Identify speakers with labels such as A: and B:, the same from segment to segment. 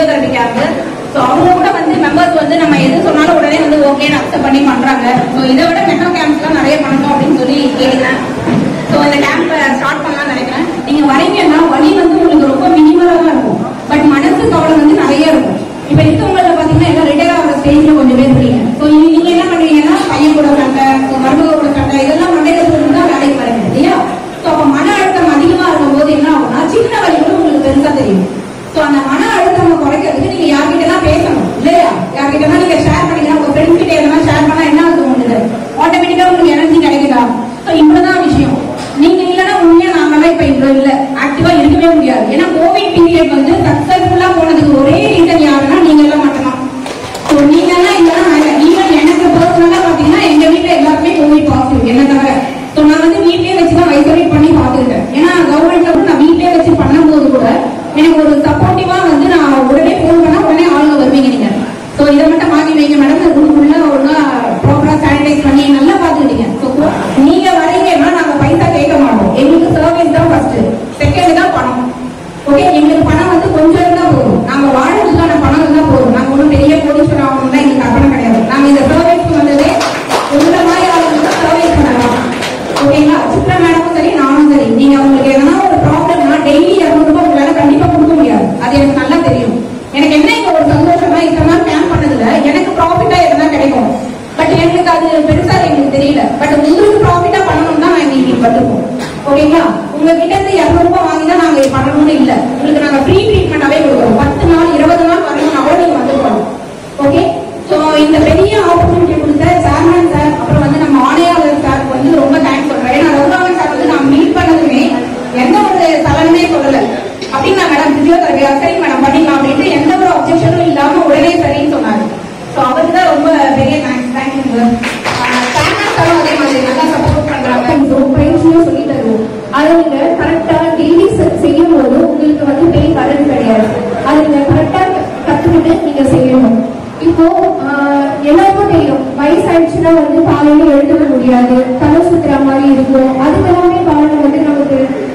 A: physiotherapy camp so அவங்க கூட வந்து மெம்பர்ஸ் வந்து நம்ம எது சொன்னாலும் உடனே வந்து ஓகேன்னு அக்செப்ட் பண்ணி பண்றாங்க ஸோ இதை விட மெட்ரோ கேம்ப்ஸ்லாம் நிறைய பண்ணணும் அப்படின்னு சொல்லி கேட்குறேன் ஸோ இந்த கேம்ப் ஸ்டார்ட் பண்ணலாம்னு நினைக்கிறேன் நீங்க வரீங்கன்னா வழி வந்து உங்களுக்கு ரொம்ப மினிமலா தான் இருக்கும் பட் மனசு கவலை வந்து நிறைய இருக்கும் இப்போ இருக்கவங்கள பாத்தீங்கன்னா எல்லாம் ரிட்டையர் ஆகிற ஸ்டேஜ்ல கொஞ்சம் பேர் இருக்கீங்க ஸோ நீங்க என்ன பண்றீங்கன்னா பையன் கூட சண்டை மருமக கூட சண்டை இதெல்லாம் மண்டையில சொல்லி தான் வேலைக்கு வரீங்க இல்லையா ஸோ அப்போ மன அழுத்தம் அதிகமா இருக்கும்போது என்ன ஆகும்னா சின்ன வழி கூட உங்களுக்கு பெருசா தெரியும் ஸோ அந்த மன அழுத்தம் குறைக்கிறதுக்கு நீங்க யார்கிட்ட தான் பேசணும் இல்லையா யார்கிட்ட தான் நீங்க ஷேர் பண்ணீங்கன்னா உங்க ஃப்ரெண்ட்ஸ் கிட்ட எதனா ஷேர் பண்ணா என்ன ஆகுது உங்களுக்கு ஆட்டோமேட்டிக்கா உங்களுக்கு எனர்ஜி கிடைக்குதா ஸோ இவ்வளவுதான் விஷயம் நீங்க இல்லைன்னா உண்மையா நாங்கெல்லாம் இப்ப இவ்வளவு இல்ல ஆக்டிவா இருக்கவே முடியாது ஏன்னா கோவிட் பீரியட் வந்து சக்சஸ்ஃபுல்லா போனதுக்கு ஒரே ரீசன் யாருன்னா நீங்க எல்லாம் மட்டும்தான் ஸோ நீங்க எல்லாம் இல்லைன்னா ஈவன் எனக்கு பர்சனலா பாத்தீங்கன்னா எங்க வீட்டுல எல்லாருமே கோவிட் பாசிட்டிவ் என்ன தவிர ஸோ நான் வந்து வீட்லயே வச்சு தான் ஐசோலேட் பண்ணி பார்த்துருக்கேன் ஏன்னா கவர்மெண்ட்ல கூட நான் வீட்லயே வச்சு பண்ணும்போது கூட எனக்கு ஒரு சப்போர்ட்டிவா வந்து நான் உடனே ஃபோன் பண்ணா உடனே ஆளுங்க வருவீங்க நீங்க ஸோ இதை மட்டும் மாத்தி வைங்க மேடம் இந்த ரூம் உள்ள ஒழுங்கா ப்ராப்பரா சானிடைஸ் பண்ணி நல்லா பார்த்துக்கிட்டீங்க ஸோ நீங்க வரீங்கன்னா நாங்க பைசா கேட்க மாட்டோம் எங்களுக்கு சர்வீஸ் தான் ஃபர்ஸ்ட் செகண்ட் தான் பணம் ஓகே எங்களுக்கு பணம் வந்து கொஞ்சம் இருந்தா போதும் நாங்க வாழறதுக்கான பணம் இருந்தா போதும் நாங்க ஒன்றும் பெரிய கோடீஸ்வரம் ஆகணும் தான் எங்களுக்கு கற்பனை கிடையாது நாங்க இந்த சர்வீஸ்க்கு வந்ததே உங்களை மாதிரி ஆளுங்களுக்கு சர்வீஸ் பண்ணலாம் ஓகேங்களா சித்ரா மேடமும் சரி நானும் சரி நீங்க உங்களுக்கு எதனா ஒரு ப்ராப்ளம்னா டெய்லி இரநூறு ரூபாய் உங்களால கண்டிப்பா கொடுக்க முடியாது அது எனக்கு நல்லா தெரியும் எனக்கு என்ன இங்க ஒரு சந்தோஷமா இத்தனை நாள் கேம்ப் பண்ணதுல எனக்கு ப்ராஃபிட்டா எதனா கிடைக்கும் பட் எனக்கு அது பெருசா எங்களுக்கு தெரியல பட் உங்களுக்கு ப்ராஃபிட்டா பண்ணணும் தான் நாங்க இன்னைக்கு வந்திருக்கோம் ஓகேங்களா உங்ககிட்ட இருந்து இரநூறு ரூபாய் வாங்கி தான் நாங்க இது பண்ணணும்னு இல்ல உங்களுக்கு நாங்க ஃப்ரீ ட்ரீட்மெண்டாவே கொடுக்குறோம் பத்து நாள் இருபது நாள் வரணும்னா கூட நீங்க வந்துருக்கணும் ஓகே சோ இந்த பெரிய ஆப்பர்ச்சுனிட்டி கொடுத்த சேர்மன் சார் அப்புறம் வந்து நம்ம ஆணையாளர் சார் வந்து ரொம்ப தேங்க்ஸ் சொல்றேன் ஏன்னா ரகுராமன் சார் வந்து நான் மீட் பண்ணதுமே எந்த ஒரு சலனமே சொல்லல அப்படின்னா மேடம் பிசியோதெரபி சரி மேடம் பண்ணிக்கலாம் அப்படின்ட்டு எந்த ஒரு அப்செக்ஷனும் இல்லாம உடனே சரின்னு சொன்னாரு ஸோ அவருக்கு தான் ரொம்ப பெரிய தேங்க்ஸ் தேங்க்யூ சார் சேர்மன் சாரும் அதே மாதிரி நல்லா சப்போர்ட் பண்றாங்க
B: பயிற்சியும் சொல்லி தருவோம் அதை நீங்க கரெக்டா டெய்லி செய்யும் போது உங்களுக்கு வந்து பெயின் வரது கிடையாது அதை நீங்க கரெக்டா கத்துக்கிட்டு நீங்க செய்யணும் இப்போ ஆஹ், எல்லாருக்கும் தெரியும் வயசாயிடுச்சுன்னா வந்து காலையில எழுந்துக்க முடியாது தலை சுத்துற மாதிரி இருக்கும் அதுக்கெல்லாமே காரணம் வந்து நமக்கு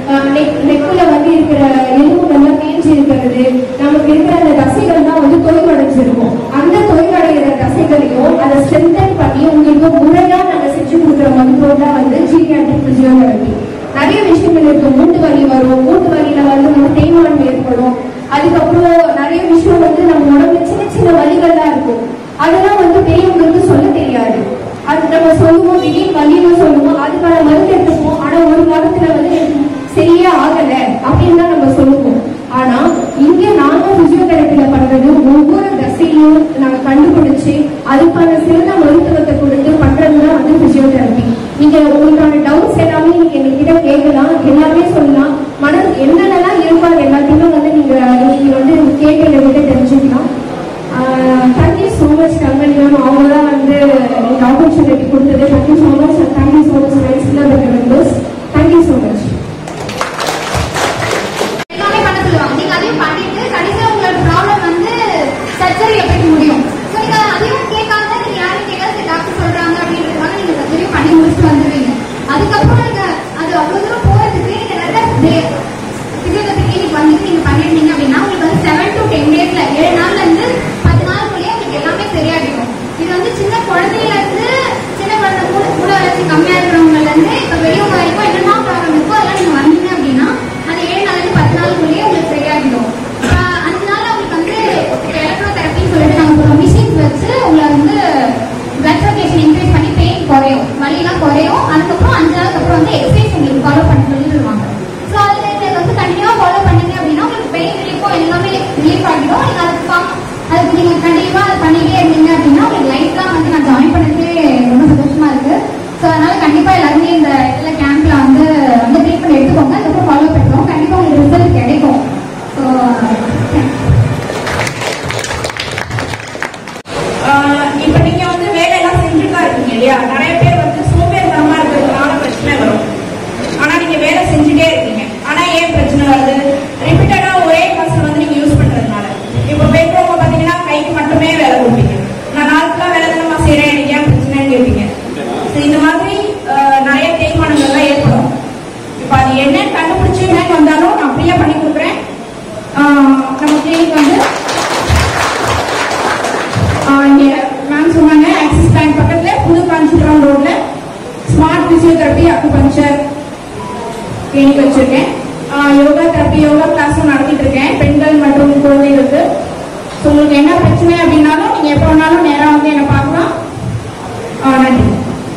B: நெக்குல வந்து இருக்கிற எலும்புகள்லாம் தேஞ்சு இருக்கிறது நமக்கு இருக்கிற அந்த தசைகள் தான் வந்து தொய்வடைஞ்சிருக்கும் அந்த தொய்வடைகிற தசைகளையும் அதை ஸ்ட்ரென்தன் பண்ணி உங்களுக்கு முறையா நாங்க செஞ்சு கொடுக்குற மருத்துவம் தான் வந்து ஜீரியாட்ரிக் பிசியோதெரபி நிறைய விஷயங்கள் இருக்கு மூட்டு வலி வரும் மூட்டு வலியில வந்து நம்ம தேய்மானம் ஏற்படும் அதுக்கப்புறம் நிறைய விஷயம் வந்து நம்ம உடம்புல சின்ன சின்ன வலிகள்லாம் இருக்கும் அதெல்லாம் வந்து பெரியவங்களுக்கு சொல்ல தெரியாது அது நம்ம சொல்லுவோம் திடீர் வலின்னு சொல்லுவோம் அதுக்கான மருந்து எடுத்துப்போம் ஆனா ஒரு வாரத்துல வந்து எனக்கு சரியே ஆகல அப்படின்னு தான் நம்ம சொல்லுவோம் ஆனா இங்க நாங்க பிசியோதெரபில பண்றது ஒவ்வொரு தசையும் நாங்க கண்டுபிடிச்சு அதுக்கான சிறந்த மருத்துவத்தை கொடுத்து பண்றதுதான் வந்து பிசியோதெரபி நீங்க உங்களுக்கான டவுட்ஸ் எல்லாமே நீங்க எங்ககிட்ட கேட்கலாம் எல்லாமே சொல்லலாம் மன என்னென்னலாம் இருக்கோ அது எல்லாத்தையுமே வந்து நீங்க நீங்க வந்து கேட்டு எங்ககிட்ட தெரிஞ்சுக்கலாம் தேங்க்யூ ஸோ மச் கம்பெனியும் அவங்க தான் வந்து இந்த ஆப்பர்ச்சுனிட்டி கொடுத்தது thank you so much thank you so much ரைஸ்ல மெம்பர்ஸ் தேங்க்யூ ஸோ மச்
C: எல்லாமே பண்ண சொல்லுவாங்க நீங்க அதையும் பண்ணிட்டு கடைசியா உங்களோட ப்ராப்ளம் வந்து சர்ஜரி எப்படி முடியும் ஸோ நீங்க அதையும் கேட்காம நீங்க யாரும் கேட்காத சரி டாக்டர் சொல்றாங்க அப்படின்றதுனால நீங்க சர்ஜரி பண்ணி முடிச்சுட்டு வந்துருவீங்க அதுக்கப்புறம் நீங்க அது அவ்வளவு தூரம் போறதுக்கு நீங்க நிறைய பிசியோதெரபி கிளினிக் வந்துட்டு நீங்க பண்ணிருந்தீங்க அப்படின்னா உங்களுக்கு வந்து செவன் டு டென் டேஸ்ல ஏழு நாள்ல இருந்து பத்து நாளுக்குள்ளேயே உங்களுக்கு எல்லாமே சரியாகிடும் இது வந்து சின்ன குழந்தையில இருந்து சின்ன குழந்தை கூட கூட வளர்ச்சி கம்மி
B: பிசியோதெரப்பி அக்குபஞ்சர் கிளினிக் வச்சிருக்கேன் ஆஹ் யோகா தெரப்பி யோகா கிளாஸும் நடத்திட்டு இருக்கேன் பெண்கள் மற்றும் குழந்தைகளுக்கு ஸோ உங்களுக்கு என்ன பிரச்சனை அப்படின்னாலும் நீங்க எப்போ வேணாலும் நேரா வந்து என்னை பார்க்கலாம் ஆஹ் நன்றி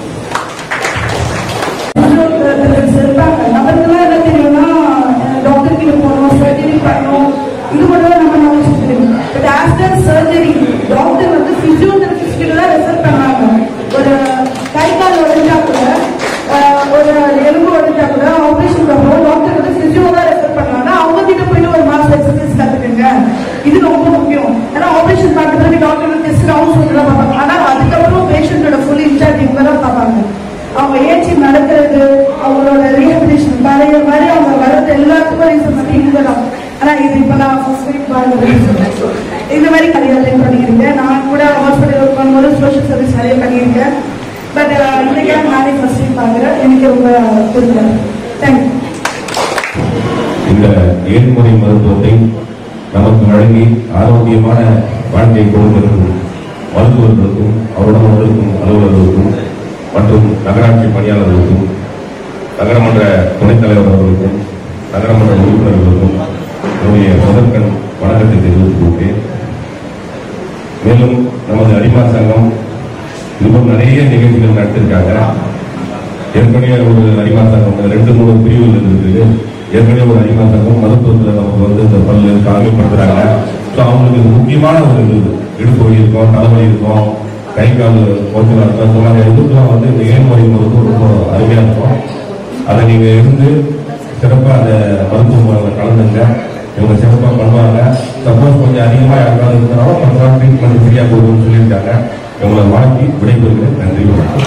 D: இருப்பாங்க நம்மளுக்கெல்லாம் என்ன தெரியும்னா டாக்டர் கிட்ட போகணும் சர்ஜரி பண்ணணும் இது மட்டும் தான் நம்ம நாலேஜ் தெரியும் பட் ஆஃப்டர் சர்ஜரி டாக்டர் வந்து பிசியோதெரபிஸ்ட் கிட்ட தான் ரெஃபர் பண்ணாங்க ஒரு கை கால் உடைஞ்சா கூட ஆஹ், ஒரு எலும்பு உடைஞ்சா கூட ஆபரேஷன் அப்புறம் டாக்டர் வந்து பிசியோ தான் ரெஃபர் பண்ணாங்க அவங்க கிட்ட போயிட்டு ஒரு மாசம் எக்ஸசைஸ் கத்துக்கங்க இது ரொம்ப முக்கியம் ஏன்னா ஆபரேஷன் பண்றதுக்கு டாக்டர் டெஸ்ட் ரவுண்ட்ஸ் வந்து தான் பார்ப்பாங்க ஆனா அதுக்கப்புறம் பேஷண்டோட ஃபுல் இன்சார்ஜ் இவங்க தான் பார்ப்பாங்க அவங்க ஏச்சி நடக்கிறது அவங்களோட ரீஹபிலிட்டேஷன் பழைய மாதிரி அவங்க வர்றது எல்லாத்துக்கும் ரீசன் வந்து இவங்க தான் ஆனா இது இப்ப நான் ஃபர்ஸ்ட் வீக் பாருங்க இந்த மாதிரி நிறைய அட்டன் பண்ணியிருக்கேன் நான் கூட ஹாஸ்பிட்டல் ஒர்க் பண்ணும்போது சோஷியல் சர்வீஸ் நிறைய பண்ணியிருக்கேன் பட் இன்னைக்கு நானே ஃபர்ஸ்ட் வீக் பார்க்குறேன் எனக்கு ரொம்ப புரியல தேங்க்யூ
E: இந்த ஏழ்முறை மருத்துவத்தை நமக்கு வழங்கி ஆரோக்கியமான வாழ்க்கை கொடுக்கிறது மருத்துவர்களுக்கும் அவருடன் இருக்கும் அலுவலர்களுக்கும் மற்றும் நகராட்சி பணியாளர்களுக்கும் நகரமன்ற துணைத் தலைவர் அவர்களுக்கும் நகரமன்ற உறுப்பினர்களுக்கும் என்னுடைய முதற்கண் வணக்கத்தை தெரிவித்துக் கொள்கிறேன் மேலும் நமது அரிமா சங்கம் இதுபோல் நிறைய நிகழ்ச்சிகள் நடத்திருக்காங்க ஏற்கனவே ஒரு அரிமா சங்கம் ரெண்டு மூணு பிரிவுகள் இருக்குது ஏற்கனவே ஒரு அரிமா சங்கம் மருத்துவத்தில் நமக்கு வந்து இந்த பல்லு காமிப்படுத்துறாங்க ஸோ அவங்களுக்கு இது முக்கியமான ஒரு இது இடுப்பு வலி இருக்கும் தலைவலி இருக்கும் கை கால் கொஞ்சம் இருக்கும் ஸோ அந்த இதுக்கெல்லாம் வந்து இந்த ஏன்முறை மருத்துவம் ரொம்ப அருமையாக இருக்கும் அதை நீங்கள் இருந்து சிறப்பாக அந்த மருத்துவ முறையில் கலந்துங்க இவங்க சிறப்பாக பண்ணுவாங்க சப்போஸ் கொஞ்சம் அதிகமாக யாருக்காவது இருந்தாலும் கொஞ்ச நாள் ட்ரீட்மெண்ட் ஃப்ரீயாக போகுதுன்னு சொல்லியிருக்காங்க இவங்களை வாழ்த்தி விடைபெறுகிறேன் நன்றி வணக்கம்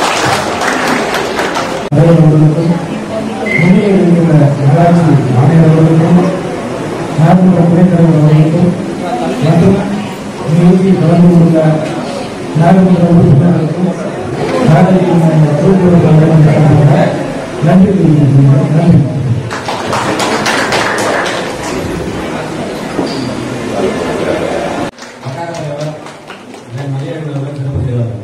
F: அவர்களுக்கும் முன்னே இருக்கிற நகராட்சி ஆணையர்களுக்கும் நாட்டுப்புற துணைத்தலைவர் அவர்களுக்கும் மற்றும் நிகழ்ச்சியில் கலந்து கொண்ட நாடாளுமன்ற உறுப்பினர்களுக்கும் நாடாளுமன்ற தூக்குவதற்கு நன்றி தெரிவிக்கின்றேன் நன்றி
G: அக்காரவர் மரியாதையுள்ளவர் சிறப்பு செய்வார்கள்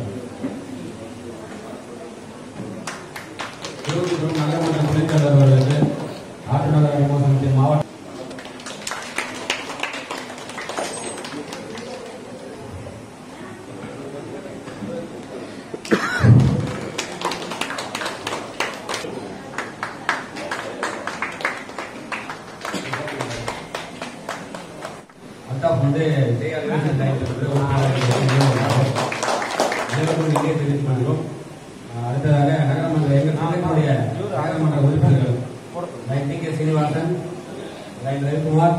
G: இருபத்தி நகரமன்ற துணைத் தலைவர் அவர்களுக்கு ஆற்றுநகர் விமோசனத்தின் மாவட்ட அத்தாப் வந்து ரீசன் டைம்ல வந்து ஒரு நாளைக்கு அனைவருக்கும் இங்கே தெரிவித்துக் கொள்கிறோம் அஹ் அடுத்ததாக நகரமன்ற எங்கள் நாளைக்குடைய நகரமன்ற உறுப்பினர்கள் lion T K Srinivasan lion Ravikumar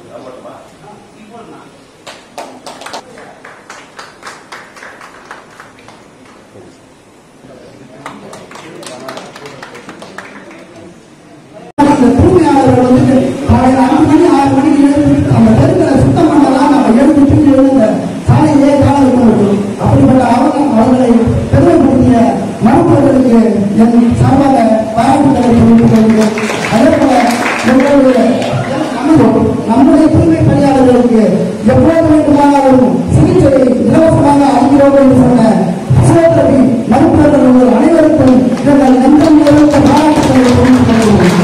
F: அந்த தூய்மையாளர்கள் வந்து காலையில் அஞ்சு மணி ஆறு மணிக்கு எழுந்து அந்த தெருக்களை சுத்தம் பண்ணலாம் நம்ம எழுந்து தூக்கி எழுந்த சாலையிலே கால வைக்க முடியும் அப்படிப்பட்ட அவங்க அவர்களை பெருமைப்படுத்திய மருத்துவர்களுக்கு என் சார்பாக பாராட்டுகளை தெரிவித்துக் கொள்கிறேன் அதே போல எங்களுடைய நமது நம்முடைய தூய்மை பணியாளர்களுக்கு எப்போது வேண்டுமானாலும் சிகிச்சை இலவசமாக அளிக்கிறோம் என்று சொன்ன பிசியோதெரபி மருத்துவர்கள் அனைவருக்கும் எங்கள் நெஞ்சம் நிறைந்த பாராட்டுகளை தெரிவித்துக் கொள்கிறோம்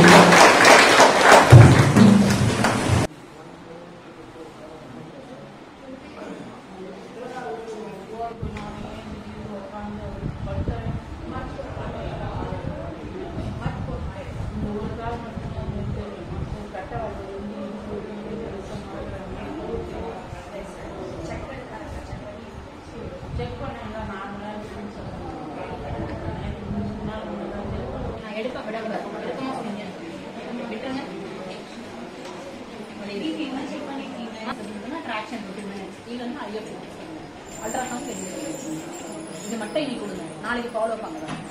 A: நான் எடுப்பேன் விட கூடாது எடுக்கமா சொன்னீங்க விட்டுருங்க உங்களுடைய BP எல்லாம் check பண்ணிருக்கீங்க ட்ராக்ஷன் இது வந்து ஐயோ அல்ட்ராசவுண்ட் தெரிஞ்சு இது மட்டும் இன்னைக்கு கொடுங்க நாளைக்கு ஃபாலோ பண்ணுறேன்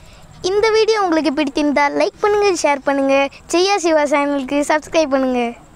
H: இந்த வீடியோ உங்களுக்கு பிடித்திருந்தால் லைக் பண்ணுங்கள் ஷேர் பண்ணுங்கள் ஜெயா சிவா சேனலுக்கு சப்ஸ்கிரைப் பண்ணுங்கள்